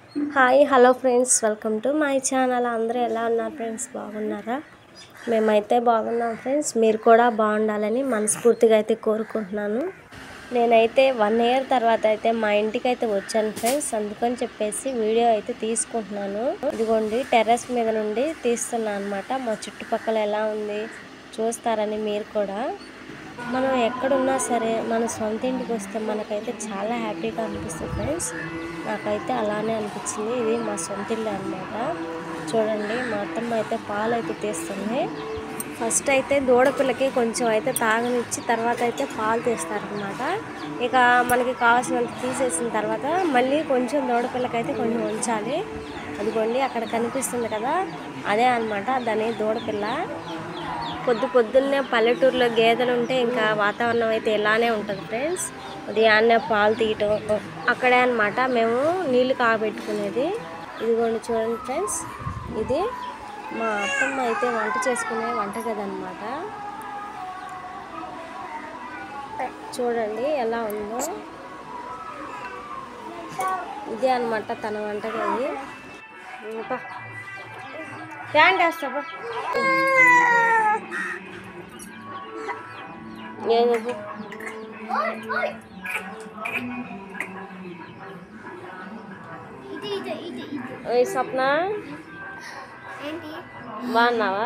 hi hello friends welcome to my channel అందరూ ఎలా ఉన్నారు ఫ్రెండ్స్ బాగున్నారా మేమైతే బాగున్నాం ఫ్రెండ్స్ మీరు కూడా బాగుండాలని మనస్ఫూర్తిగా అయితే కోరుకుంటున్నాను నేనైతే వన్ ఇయర్ తర్వాత అయితే మా ఇంటికి అయితే వచ్చాను ఫ్రెండ్స్ అందుకని చెప్పేసి వీడియో అయితే తీసుకుంటున్నాను ఇదిగోండి టెర్రస్ మీద నుండి తీస్తున్నాను అనమాట మా చుట్టుపక్కల ఎలా ఉంది చూస్తారని మీరు కూడా మనం ఎక్కడున్నా సరే మన సొంత ఇంటికి వస్తే మనకైతే చాలా హ్యాపీగా అనిపిస్తుంది ఫ్రెండ్స్ నాకైతే అలానే అనిపించింది ఇది మా సొంత ఇల్లు అనమాట చూడండి మా అత్తమ్మ అయితే పాలు అయితే తీస్తుంది ఫస్ట్ అయితే దూడపిల్లకి కొంచెం అయితే తాగనిచ్చి తర్వాత అయితే పాలు తీస్తారనమాట ఇక మనకి కావాల్సినంత తీసేసిన తర్వాత మళ్ళీ కొంచెం దూడపిల్లకి అయితే కొంచెం ఉంచాలి అదిగోండి అక్కడ కనిపిస్తుంది కదా అదే అనమాట దాని దూడపిల్ల పొద్దు పొద్దున్నే పల్లెటూరులో గేదెలు ఉంటే ఇంకా వాతావరణం అయితే ఇలానే ఉంటుంది ఫ్రెండ్స్ ఉదయాన్నే పాలు తీయటం అక్కడే అనమాట మేము నీళ్లు కాబెట్టుకునేది ఇదిగోండి చూడండి ఫ్రెండ్స్ ఇది మా అత్తమ్మ అయితే వంట చేసుకునే వంటగది అనమాట చూడండి ఎలా ఉందో ఇదే అనమాట తన వంటగది ఇంకా ప్యాంట్ వేస్తావా ఏది ఓయ్ స్వప్న బాగున్నావా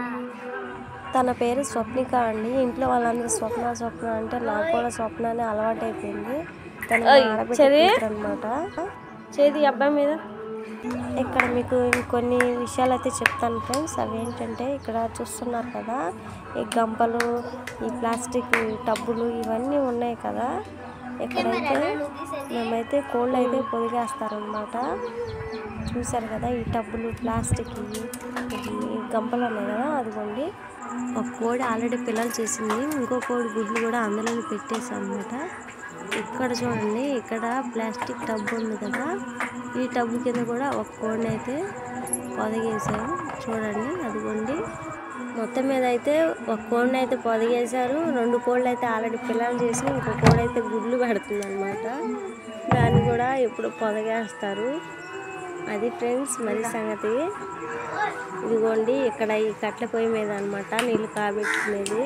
తన పేరు స్వప్నిక అండి ఇంట్లో వాళ్ళందరూ స్వప్న స్వప్న అంటే నాకు కూడా స్వప్న అని అలవాటు అయిపోయింది తన అనమాట చేది అబ్బాయి మీద ఇక్కడ మీకు ఇంకొన్ని విషయాలు అయితే చెప్తాను ఫ్రెండ్స్ అవి ఏంటంటే ఇక్కడ చూస్తున్నారు కదా ఈ గంపలు ఈ ప్లాస్టిక్ టబ్బులు ఇవన్నీ ఉన్నాయి కదా ఇక్కడైతే మేమైతే కోళ్ళు అయితే పొదిగేస్తారనమాట చూసారు కదా ఈ టబ్బులు ప్లాస్టిక్ ఈ గంపలు ఉన్నాయి కదా అదిగోండి ఒక కోడి ఆల్రెడీ పిల్లలు చేసింది ఇంకో కోడి గుడ్లు కూడా అందులోనే పెట్టేసాం అనమాట ఇక్కడ చూడండి ఇక్కడ ప్లాస్టిక్ టబ్ ఉంది కదా ఈ టబ్ కింద కూడా ఒక కోడిని అయితే పొదగేసారు చూడండి అదిగోండి మొత్తం మీద అయితే ఒక కోడిని అయితే పొదగేశారు రెండు కోళ్ళు అయితే ఆల్రెడీ పిల్లలు చేసి ఇంకో కోడి అయితే గుడ్లు పెడుతుంది అనమాట దాన్ని కూడా ఇప్పుడు పొదగేస్తారు అది ఫ్రెండ్స్ మరి సంగతి ఇదిగోండి ఇక్కడ ఈ కట్ల పొయ్యి మీద అనమాట నీళ్ళు కాబెట్టుకునేది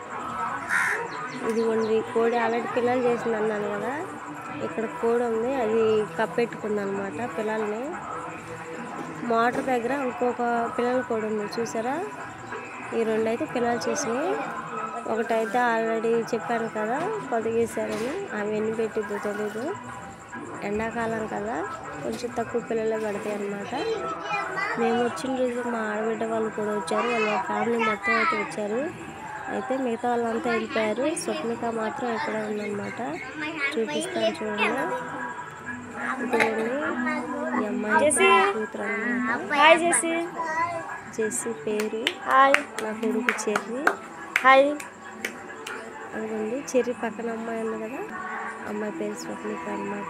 ఇదిగోండి కోడి ఆల్రెడీ పిల్లలు చేసింది అన్నాను కదా ఇక్కడ కోడి ఉంది అది కప్పెట్టుకుంది అనమాట పిల్లల్ని మోటార్ దగ్గర ఇంకొక పిల్లల కోడి ఉంది చూసారా ఈ రెండు అయితే పిల్లలు చేసినాయి ఒకటైతే ఆల్రెడీ చెప్పాను కదా పొదిగేశారని అవి ఎన్ని పెట్టిద్దో తెలీదు ఎండాకాలం కదా కొంచెం తక్కువ పిల్లలే పడతాయి అన్నమాట మేము వచ్చిన రోజు మా ఆడబిడ్డ వాళ్ళు కూడా వచ్చారు వాళ్ళ ఫ్యామిలీ మొత్తం అయితే వచ్చారు అయితే మిగతా వాళ్ళంతా వెళ్ళిపోయారు స్వప్నిక మాత్రం ఇక్కడ ఉందన్నమాట చూపిస్తాను చూడండి ఇదిగోండి ఈ అమ్మాయి కూతురు అన్నమాట హాయ్ చేసి చేసి పేరు హాయ్ నా కొడుకు చెర్రి హాయ్ అదిగోండి చెర్రి పక్కన అమ్మాయి ఉంది కదా అమ్మాయి పేరు స్వప్నిక అనమాట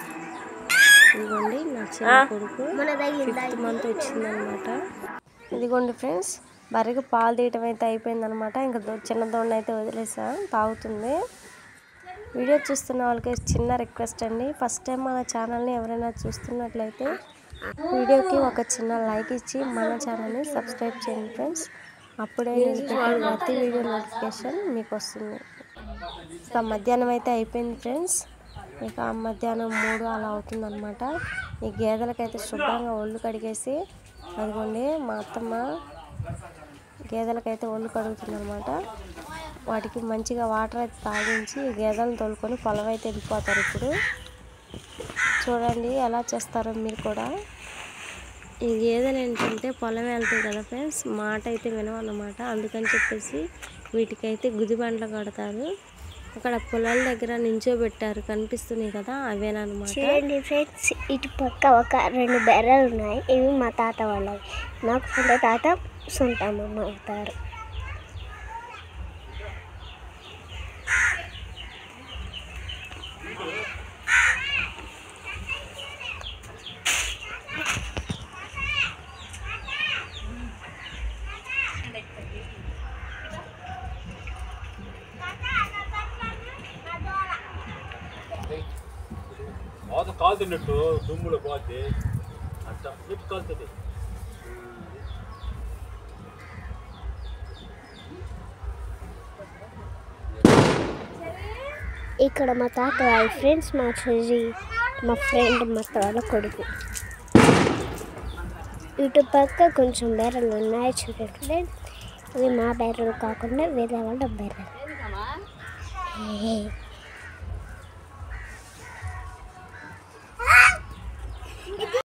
ఇదిగోండి నా చిన్న కొడుకు ఫిఫ్త్ మంత్ వచ్చిందనమాట ఇదిగోండి ఫ్రెండ్స్ బర్రెకి పాలు తీయటం అయితే అయిపోయిందనమాట ఇంకా దో- చిన్న దోణ అయితే వదిలేసా తాగుతుంది వీడియో చూస్తున్న వాళ్ళకి చిన్న రిక్వెస్ట్ అండి ఫస్ట్ టైం మన ఛానల్ని ఎవరైనా చూస్తున్నట్లయితే వీడియోకి ఒక చిన్న లైక్ ఇచ్చి మన ఛానల్ని సబ్స్క్రైబ్ చేయండి ఫ్రెండ్స్ అప్పుడే నేను పెట్టే ప్రతి వీడియో నోటిఫికేషన్ మీకు వస్తుంది ఇక మధ్యాహ్నం అయితే అయిపోయింది ఫ్రెండ్స్ ఇక మధ్యాహ్నం మూడు అలా అవుతుందన్నమాట ఈ గేదెలకైతే శుభ్రంగా ఒళ్ళు కడిగేసి అదిగోండి మా అత్తమ్మ గేదెలకైతే ఒళ్ళు కడుగుతుందన్నమాట వాటికి మంచిగా వాటర్ అయితే తాగించి ఈ గేదెలను తోలుకొని పొలం అయితే వెళ్ళిపోతారు ఇప్పుడు చూడండి ఎలా చేస్తారో మీరు కూడా ఈ గేదెలు ఏంటంటే పొలం వెళ్తాయి కదా ఫ్రెండ్స్ మాట అయితే వినవన్నమాట అందుకని చెప్పేసి వీటికైతే గుదిబండ్లు కడతారు అక్కడ పొలాల దగ్గర నించోబెట్టారు కనిపిస్తున్నాయి కదా అవేనమాట చూడండి ఫ్రెండ్స్ ఇటు పక్క ఒక రెండు బెర్రలు ఉన్నాయి ఇవి మా తాత వాళ్ళవి నాకు సొంత తాత సొంత అమ్మమ్మ అవుతారు కాదు కాదు కాలుతున్నట్టు దుమ్ములో పోతే అట్లా ఎట్టు కాలుతుంది ఇక్కడ మా తాత వాళ్ళ ఫ్రెండ్స్ మా చెల్లి మా ఫ్రెండ్ మా తాత కొడుకు ఇటు పక్క కొంచెం బెర్రలు ఉన్నాయి చూడండి ఇవి మా బెర్రలు కాకుండా వేరే వాళ్ళ బెర్రలు